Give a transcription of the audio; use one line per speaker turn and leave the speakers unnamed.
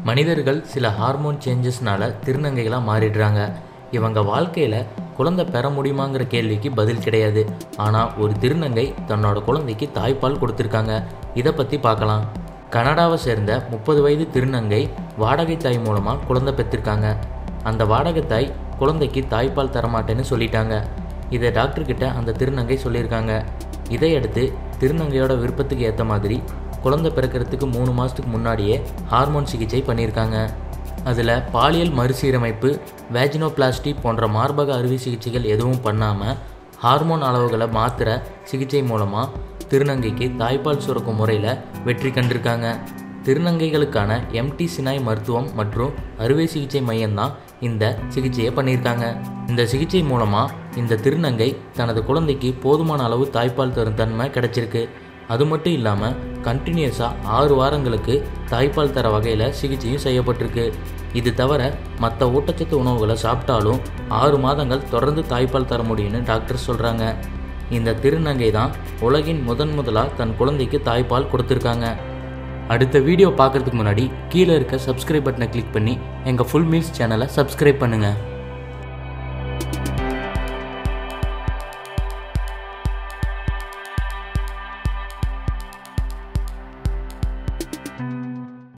மனிதர்கள் சில ஹார்மோன் சேஞ்சஸ்னால திருநங்கைகளாக மாறிடுறாங்க இவங்க வாழ்க்கையில் குழந்தை பெற முடியுமாங்கிற கேள்விக்கு பதில் கிடையாது ஆனால் ஒரு திருநங்கை தன்னோட குழந்தைக்கு தாய்ப்பால் கொடுத்துருக்காங்க இதை பற்றி பார்க்கலாம் கனடாவை சேர்ந்த முப்பது வயது திருநங்கை வாடகை தாய் மூலமாக குழந்தை பெற்றிருக்காங்க அந்த வாடகை தாய் குழந்தைக்கு தாய்ப்பால் தரமாட்டேன்னு சொல்லிட்டாங்க இதை டாக்டர்கிட்ட அந்த திருநங்கை சொல்லியிருக்காங்க இதையடுத்து திருநங்கையோட விருப்பத்துக்கு ஏற்ற மாதிரி குழந்தை பிறக்கிறதுக்கு மூணு மாதத்துக்கு முன்னாடியே ஹார்மோன் சிகிச்சை பண்ணியிருக்காங்க அதில் பாலியல் மறுசீரமைப்பு வேஜினோபிளாஸ்டி போன்ற மார்பக அறுவை சிகிச்சைகள் எதுவும் பண்ணாமல் ஹார்மோன் அளவுகளை மாத்திர சிகிச்சை மூலமாக திருநங்கைக்கு தாய்ப்பால் சுரக்கும் முறையில் வெற்றி கண்டிருக்காங்க திருநங்கைகளுக்கான எம்டி சினாய் மருத்துவம் மற்றும் அறுவை சிகிச்சை மையம்தான் இந்த சிகிச்சையை பண்ணியிருக்காங்க இந்த சிகிச்சை மூலமாக இந்த திருநங்கை தனது குழந்தைக்கு போதுமான அளவு தாய்ப்பால் தரும் தன்மை கிடைச்சிருக்கு அது மட்டும் இல்லாமல் கண்டினியூஸாக ஆறு வாரங்களுக்கு தாய்ப்பால் தர வகையில் சிகிச்சையும் செய்யப்பட்டிருக்கு இது தவிர மற்ற ஊட்டச்சத்து உணவுகளை சாப்பிட்டாலும் ஆறு மாதங்கள் தொடர்ந்து தாய்ப்பால் தர முடியும்னு டாக்டர் சொல்கிறாங்க இந்த திருநங்கை தான் உலகின் முதன் முதலாக தன் குழந்தைக்கு தாய்ப்பால் கொடுத்துருக்காங்க அடுத்த வீடியோ பார்க்குறதுக்கு முன்னாடி கீழே இருக்க சப்ஸ்கிரைப் பட்டனை கிளிக் பண்ணி எங்கள் ஃபுல் மீல்ஸ் சேனலை சப்ஸ்கிரைப் பண்ணுங்கள்